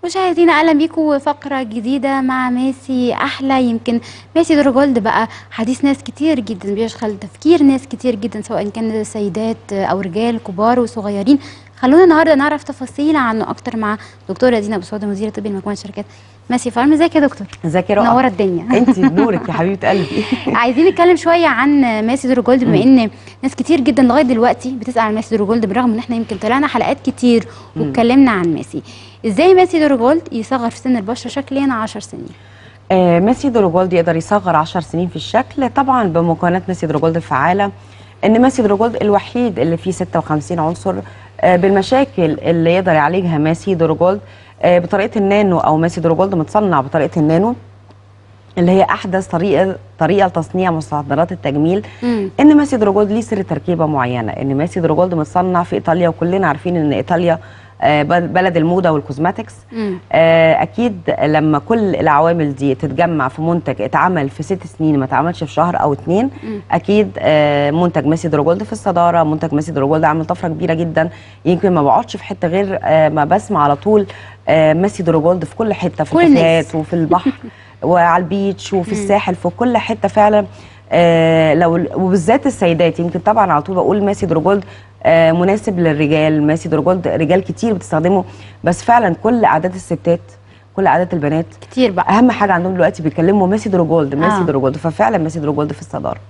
مشاهدينا اهلا بيكم فقره جديده مع ماسي احلى يمكن ماسي دور جولد بقى حديث ناس كتير جدا بيشغل تفكير ناس كتير جدا سواء كان سيدات او رجال كبار وصغيرين خلونا النهارده نعرف تفاصيل عنه اكتر مع دكتوره دينا ابو سعود مديره طبي لمجموعه شركات ماسي فارم ازيك يا دكتور ازيك يا رؤى منوره الدنيا انت نورك يا حبيبه قلبي عايزين نتكلم شويه عن ماسي دور جولد بما ان ناس كتير جدا لغايه دلوقتي بتسال عن ماسي دور جولد بالرغم ان احنا يمكن طلعنا حلقات كتير واتكلمنا عن ماسي ازاي ماسي دور جولد يصغر في سن البشره شكليا 10 سنين آه ميسي دروجولد يقدر يصغر 10 سنين في الشكل طبعا بمكونات ميسي دروجولد الفعاله ان ميسي دروجولد الوحيد اللي فيه 56 عنصر آه بالمشاكل اللي يقدر يعالجها ماسي دروجولد آه بطريقه النانو او ماسي دروجولد متصنع بطريقه النانو اللي هي احدث طريقه طريقه لتصنيع مستحضرات التجميل مم. ان ماسي دروجولد ليه سر تركيبه معينه ان ماسي دروجولد متصنع في ايطاليا وكلنا عارفين ان ايطاليا آه، بل- بلد الموضه والكوزماتكس مم. آه، اكيد لما كل العوامل دي تتجمع في منتج اتعمل في ست سنين ما اتعملش في شهر او اتنين مم. اكيد آه، منتج ماسي دروجولد في الصداره منتج ماسي دروجولد عامل طفره كبيره جدا يمكن ما بقعدش في حته غير آه، ما بسمع على طول آه، ماسي دروجولد في كل حته في كل الناس. الكافيهات وفي البحر وعلى البيتش وفي الساحل في كل حته فعلا آه لو وبالذات السيدات يمكن طبعا على طول بقول ماسي دروجولد آه مناسب للرجال ماسي دروجولد رجال كتير بتستخدمه بس فعلا كل عادات الستات كل عادات البنات كتير بقى اهم حاجه عندهم دلوقتي بيتكلموا ماسي دروجولد ماسي آه. دروجولد ففعلا ماسي دروجولد في الصداره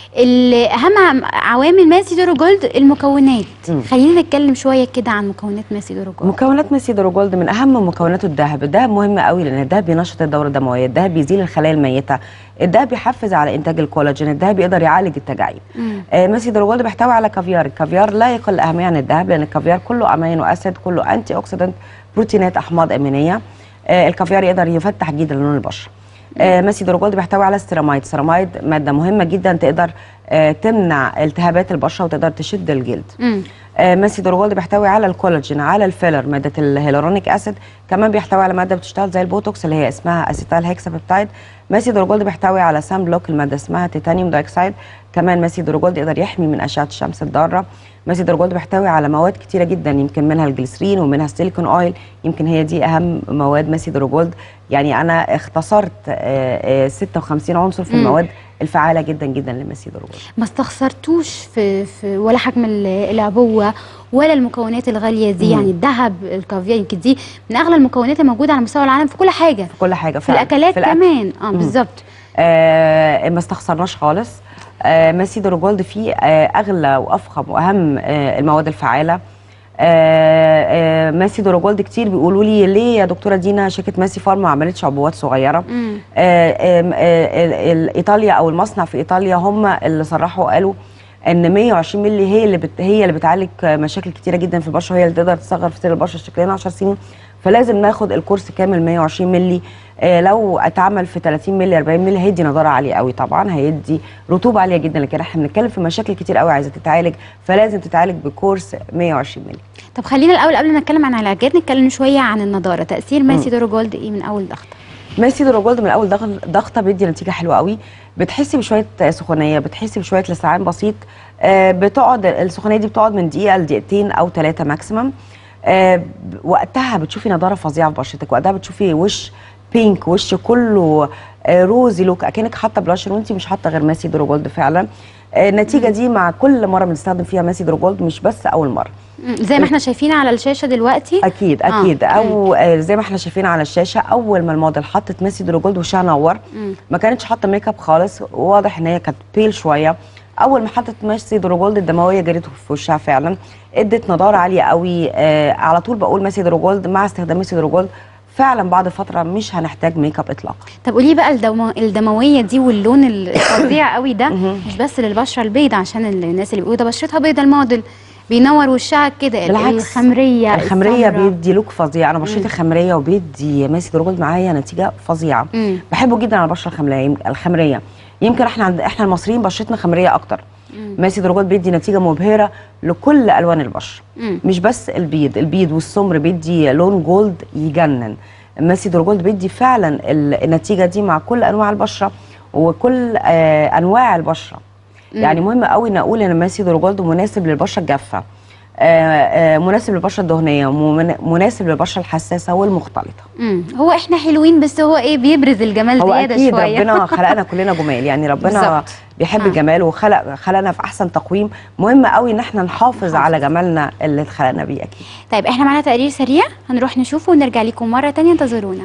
ال- اهم عوامل ماسي دور جولد المكونات مم. خلينا نتكلم شويه كده عن مكونات ماسي دور جولد مكونات ميسي دروجولد من اهم مكوناته الذهب الذهب مهم قوي لان الذهب بينشط الدوره الدمويه الذهب بيزيل الخلايا الميته الذهب بيحفز على انتاج الكولاجين الذهب يقدر يعالج التجاعيد مم. آه ميسي دروجولد بيحتوي على كافيار الكافيار لا يقل اهميه عن الذهب لان الكافيار كله امينو اسيد كله انتي اوكسيدنت بروتينات احماض امينيه آه الكافيار يقدر يفتح جدا لون البشره آه ميسي دروجولد بيحتوي على السيراميد السيراميد ماده مهمه جدا تقدر آه تمنع التهابات البشره وتقدر تشد الجلد مم. آه، ماسي دروجولد بيحتوي على الكولاجين على الفيلر ماده الهيلورونيك اسيد كمان بيحتوي على ماده بتشتغل زي البوتوكس اللي هي اسمها اسيتال هيكسابيبتايد ماسي دروجولد بيحتوي على سان بلوك الماده اسمها تيتانيوم دايوكسيد كمان ماسي دروجولد يقدر يحمي من اشعه الشمس الضاره ماسي دروجولد بيحتوي على مواد كتيره جدا يمكن منها الجليسرين ومنها السيليكون اويل يمكن هي دي اهم مواد ماسي دروجولد يعني انا اختصرت آه، آه، 56 عنصر في مم. المواد الفعاله جدا جدا لماسي دروجولد ما استخسرتوش في, في ولا حجم ال- العبوه ولا المكونات الغاليه دي مم. يعني الذهب الكافيار يمكن دي من اغلى المكونات الموجوده على مستوى العالم في كل حاجه في كل حاجه في فعلا. الاكلات الأكل. كمان اه بالظبط آه ما استخسرناش خالص آه ماسي دروجولد فيه آه اغلى وافخم واهم آه المواد الفعاله آه آه ماسي دروجولد كتير بيقولوا لي ليه يا دكتوره دينا شركه ماسي فارما ما عملتش عبوات صغيره مم. آه آم، آه ال- ال- ايطاليا او المصنع في ايطاليا هم اللي صرحوا وقالوا ان 120 مللي هي اللي بت هي اللي بتعالج مشاكل كتيره جدا في البشره هي اللي تقدر تصغر في سن البشره شكلنا 10 سنين فلازم ناخد الكورس كامل 120 مللي آه لو اتعمل في 30 مللي 40 مللي هيدي نضاره عاليه قوي طبعا هيدي رطوبه عاليه جدا لكن احنا بنتكلم في مشاكل كتير قوي عايزه تتعالج فلازم تتعالج بكورس 120 مللي طب خلينا الاول قبل ما نتكلم عن العلاجات نتكلم شويه عن النضاره تاثير ماسي دور جولد ايه من اول ضغطه ماسي دروجولد من اول ضغط- ضغطه بيدي نتيجه حلوه قوي بتحسي بشويه سخونيه بتحسي بشويه لسعان بسيط آه، بتقعد السخونيه دي بتقعد من دقيقه لدقيقتين او ثلاثه ماكسيمم آه، ب- وقتها بتشوفي نضاره فظيعه في بشرتك وقتها بتشوفي وش بينك وش كله آه، روزي لوك اكنك حاطه بلاشر وانت مش حاطه غير ماسي دروجولد فعلا آه، النتيجه دي مع كل مره بنستخدم فيها ماسي دروجولد مش بس اول مره مم. زي ما احنا شايفين على الشاشه دلوقتي اكيد آه، اكيد مم. او آه، زي ما احنا شايفين على الشاشه اول ما الموديل حطت ميسي دروجولد وشها نور مم. ما كانتش حاطه ميك اب خالص واضح ان هي كانت بيل شويه اول ما حطت ميسي دروجولد الدمويه جريت في وشها فعلا ادت نضاره عاليه قوي آه على طول بقول ميسي دروجولد مع استخدام ميسي دروجولد فعلا بعد فتره مش هنحتاج ميك اب اطلاقا طب قولي بقى الدمو... الدمويه دي واللون الفظيع قوي ده مهم. مش بس للبشره البيضاء عشان الناس اللي بيقولوا ده بشرتها بيضاء الموديل بينور وشها كده ال- بالعكس الخمريه الخمريه السمراء. بيدي لوك فظيع انا بشرتي خمريه وبيدي ميسي دروجولد معايا نتيجه فظيعه مم. بحبه جدا على البشره الخمريه الخمريه يمكن احنا عند احنا المصريين بشرتنا خمريه اكتر ماسي دروجولد بيدي نتيجه مبهره لكل الوان البشره مم. مش بس البيض البيض والسمر بيدي لون جولد يجنن ماسي دروجولد بيدي فعلا ال- النتيجه دي مع كل انواع البشره وكل آه انواع البشره يعني مهم قوي ان اقول ان ماسي دروجولد مناسب للبشره الجافه آه، آه، مناسب للبشره الدهنيه ومن- مناسب للبشره الحساسه والمختلطه امم هو احنا حلوين بس هو ايه بيبرز الجمال هو زياده اكيد شويه ربنا خلقنا كلنا جمال يعني ربنا بالظبط. بيحب آه. الجمال وخلق خلقنا في احسن تقويم مهم قوي ان احنا نحافظ نحافظ. على جمالنا اللي اتخلقنا بيه اكيد طيب احنا معانا تقرير سريع هنروح نشوفه ونرجع لكم مره تانية انتظرونا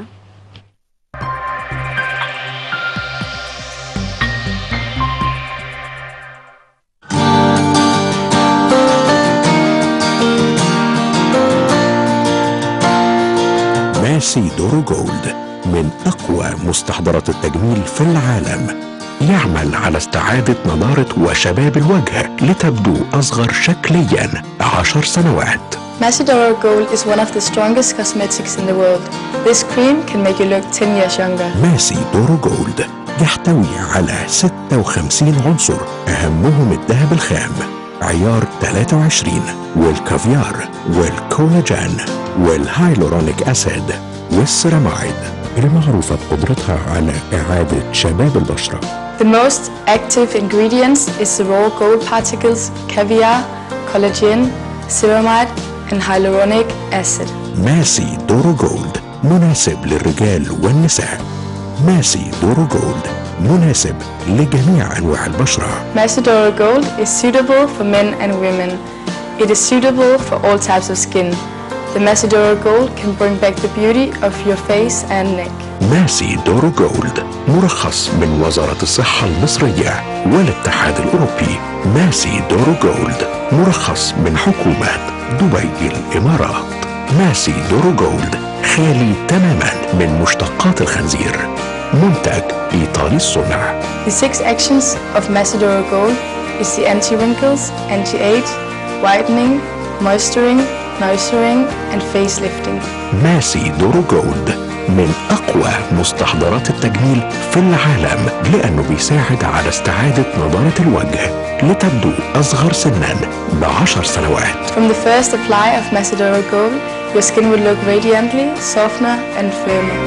ماسي دورو جولد من أقوى مستحضرات التجميل في العالم يعمل على استعادة نضارة وشباب الوجه لتبدو أصغر شكليا عشر سنوات Macedora Gold is one of the strongest cosmetics in the world. This cream can make you look 10 years younger. ماسي دورو جولد يحتوي على 56 عنصر أهمهم الذهب الخام عيار 23 والكافيار والكولاجين والهايلورونيك أسيد والسيرامايد المعروفة بقدرتها على إعادة شباب البشرة The most active ingredients is the raw gold particles, caviar, collagen, ceramide, and hyaluronic acid. ماسي دورو جولد مناسب للرجال والنساء ماسي دورو جولد مناسب لجميع أنواع البشرة Macedora Gold is suitable for men and women. It is suitable for all types of skin. The Macedora Gold can bring back the beauty of your face and neck. ماسي دورو جولد مرخص من وزارة الصحة المصرية والاتحاد الأوروبي ماسي دورو جولد مرخص من حكومة دبي الإمارات ماسي دورو جولد خالي تماما من مشتقات الخنزير منتج إيطالي الصنع The six actions of Macedora Gold is the anti-wrinkles, anti-age, whitening, moisturing, nourishing, and facelifting. ماسي دورو جولد من أقوى مستحضرات التجميل في العالم لأنه بيساعد على استعادة نضارة الوجه لتبدو أصغر سنا بعشر سنوات From the first apply of Macedora Gold, your skin will look radiantly, softer, and firmer.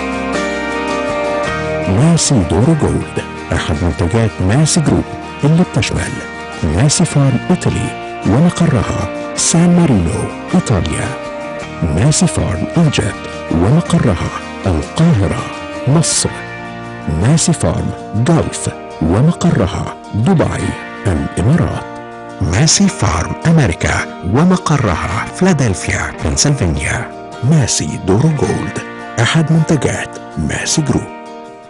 ماسي دورو جولد أحد منتجات ماسي جروب اللي بتشمل ماسي فارم إيطالي ومقرها سان مارينو إيطاليا ماسي فارم إيجيبت ومقرها القاهرة مصر ماسي فارم جلف ومقرها دبي الإمارات ماسي فارم أمريكا ومقرها فلادلفيا بنسلفانيا ماسي دورو جولد أحد منتجات ماسي جروب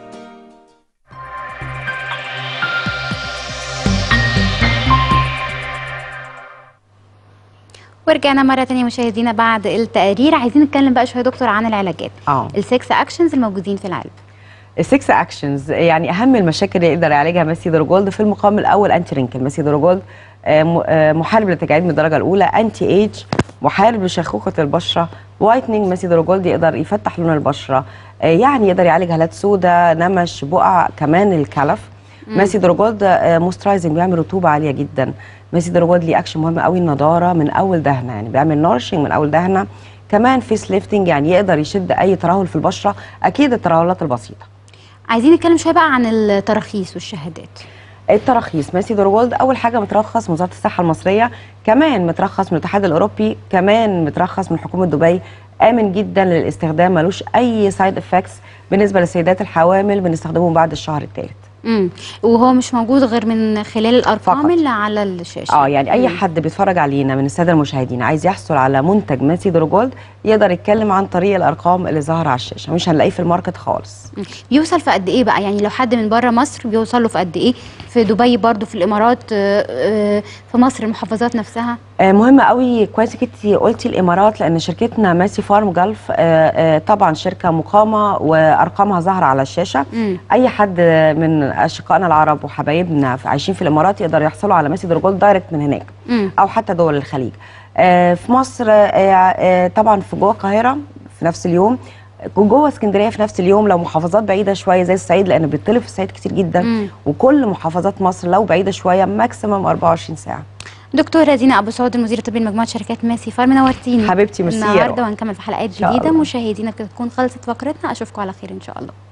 ورجعنا مرة تانية مشاهدينا بعد التقرير عايزين نتكلم بقى شوية يا دكتور عن العلاجات اه السكس اكشنز الموجودين في العلب السكس اكشنز يعني اهم المشاكل اللي يقدر يعالجها ماسي دروجولد في المقام الاول انتي رينكل ماسي دروجولد آه، م- آه، محارب للتجاعيد من الدرجه الاولى انتي ايج محارب لشيخوخه البشره وايتنينج ماسي دروجولد يقدر يفتح لون البشره آه، يعني يقدر يعالج هالات سوداء نمش بقع كمان الكلف ماسي دروجولد موسترايزنج بيعمل رطوبه عاليه جدا ماسي دروجولد ليه اكشن مهم قوي النضاره من اول دهنه يعني بيعمل نورشنج من اول دهنه كمان فيس ليفتنج يعني يقدر يشد اي ترهل في البشره اكيد الترهلات البسيطه عايزين نتكلم شوية بقى عن التراخيص والشهادات التراخيص ماسي دروجولد اول حاجه مترخص من وزاره الصحه المصريه كمان مترخص من الاتحاد الاوروبي كمان مترخص من حكومه دبي امن جدا للاستخدام ملوش اي سايد افكتس بالنسبه للسيدات الحوامل بنستخدمه بعد الشهر الثالث امم وهو مش موجود غير من خلال الارقام فقط. اللي على الشاشة اه يعني اي مم. حد بيتفرج علينا من الساده المشاهدين عايز يحصل على منتج ماسي دروجولد يقدر يتكلم عن طريق الارقام اللي ظاهره على الشاشه مش هنلاقيه في الماركت خالص مم. بيوصل في قد ايه بقى يعني لو حد من بره مصر بيوصل له في قد ايه في دبي برضو في الامارات آه، آه، في مصر المحافظات نفسها آه، مهم قوي كويس انت قلتي الامارات لان شركتنا ماسي فارم جلف آه، آه، طبعا شركه مقامه وارقامها ظاهره على الشاشه مم. اي حد من اشقائنا العرب وحبايبنا في- عايشين في الامارات يقدر يحصلوا على ماسي دروجولد دايركت من هناك مم. او حتى دول الخليج آه، في مصر آه، آه، طبعا في جوه القاهره في نفس اليوم جوه اسكندريه في نفس اليوم لو محافظات بعيده شويه زي الصعيد لان بيطلب في الصعيد كتير جدا مم. وكل محافظات مصر لو بعيده شويه ماكسيمم 24 ساعه دكتورة دينا ابو سعود المدير الطبي لمجموعه شركات ماسي فارم نورتيني حبيبتي، ميرسي يا النهارده روح. وهنكمل في حلقات شاء جديده الله. مشاهدينا كده تكون خلصت فقرتنا اشوفكم على خير ان شاء الله